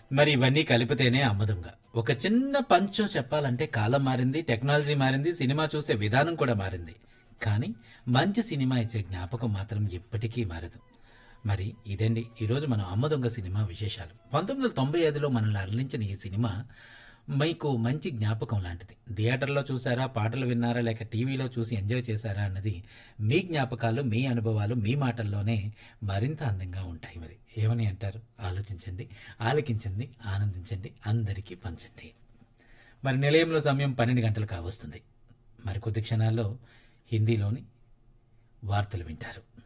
మరి ఇవన్నీ కలిపితేనే అమ్మదొంగ ఒక చిన్న పంచం చెప్పాలంటే కాలం మారింది టెక్నాలజీ మారింది సినిమా చూసే విధానం కూడా మారింది కానీ మంచి సినిమా ఇచ్చే జ్ఞాపకం మాత్రం ఎప్పటికీ మారదు మరి ఇదండి ఈరోజు మనం అమ్మ దొంగ సినిమా విశేషాలు పంతొమ్మిది వందల తొంభై ఐదులో మనల్ని అరలించిన ఈ సినిమా మీకు మంచి జ్ఞాపకం లాంటిది థియేటర్లో చూసారా పాటలు విన్నారా లేక టీవీలో చూసి ఎంజాయ్ చేశారా అన్నది మీ జ్ఞాపకాలు మీ అనుభవాలు మీ మాటల్లోనే మరింత అందంగా ఉంటాయి మరి ఏమని అంటారు ఆలోచించండి ఆలకించండి ఆనందించండి అందరికీ పంచండి మరి నిలయంలో సమయం పన్నెండు గంటలు కావస్తుంది మరి కొద్ది క్షణాల్లో హిందీలోని వార్తలు వింటారు